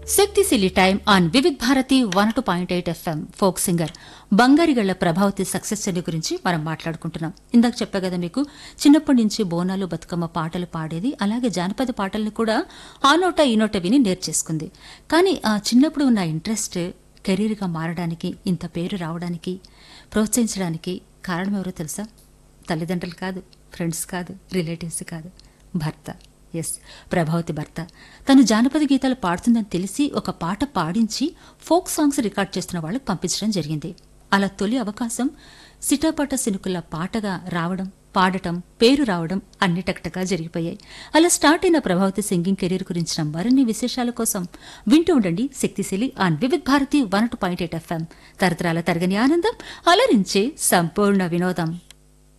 Shakti Sheeli time on Vividh Bharati one two point eight FM folk singer Bangarigalla Prabhavathi success story గురించి మనం మాట్లాడుకుంటున్నాం ఇందాక చెప్పా కదా మీకు చిన్నప్పటి నుంచి బోనాలు బతుకమ్మ పాటలు పాడేది అలాగే జానపద పాటల్ని కూడా ఆ నోట ఈ నోట విని నేర్చేసుకుంది కానీ ఆ చిన్నప్పుడు ఉన్న ఇంట్రెస్ట్ కెరీర్గా మారడానికి ఇంత పేరు రావడానికి ప్రోత్సహించడానికి కారణం ఎవరో తెలుసా తల్లిదండ్రులు కాదు ఫ్రెండ్స్ కాదు రిలేటివ్స్ కాదు భర్త ఎస్ ప్రభావతి భర్త తను జానపద గీతాలు పాడుతుందని తెలిసి ఒక పాట పాడించి ఫోక్ సాంగ్స్ రికార్డ్ చేస్తున్న వాళ్ళకి పంపించడం జరిగింది అలా తొలి అవకాశం సిటాపాట సినుకుల పాటగా రావడం పాడటం పేరు రావడం అన్ని టక్టగా జరిగిపోయాయి అలా స్టార్ట్ అయిన ప్రభావతి సింగింగ్ కెరీర్ గురించిన మరిన్ని విశేషాల కోసం వింటూ ఉండండి Shaktisheeli on Vividh Bharati one two point eight FM తరతరాల తరగని ఆనందం అలరించే సంపూర్ణ వినోదం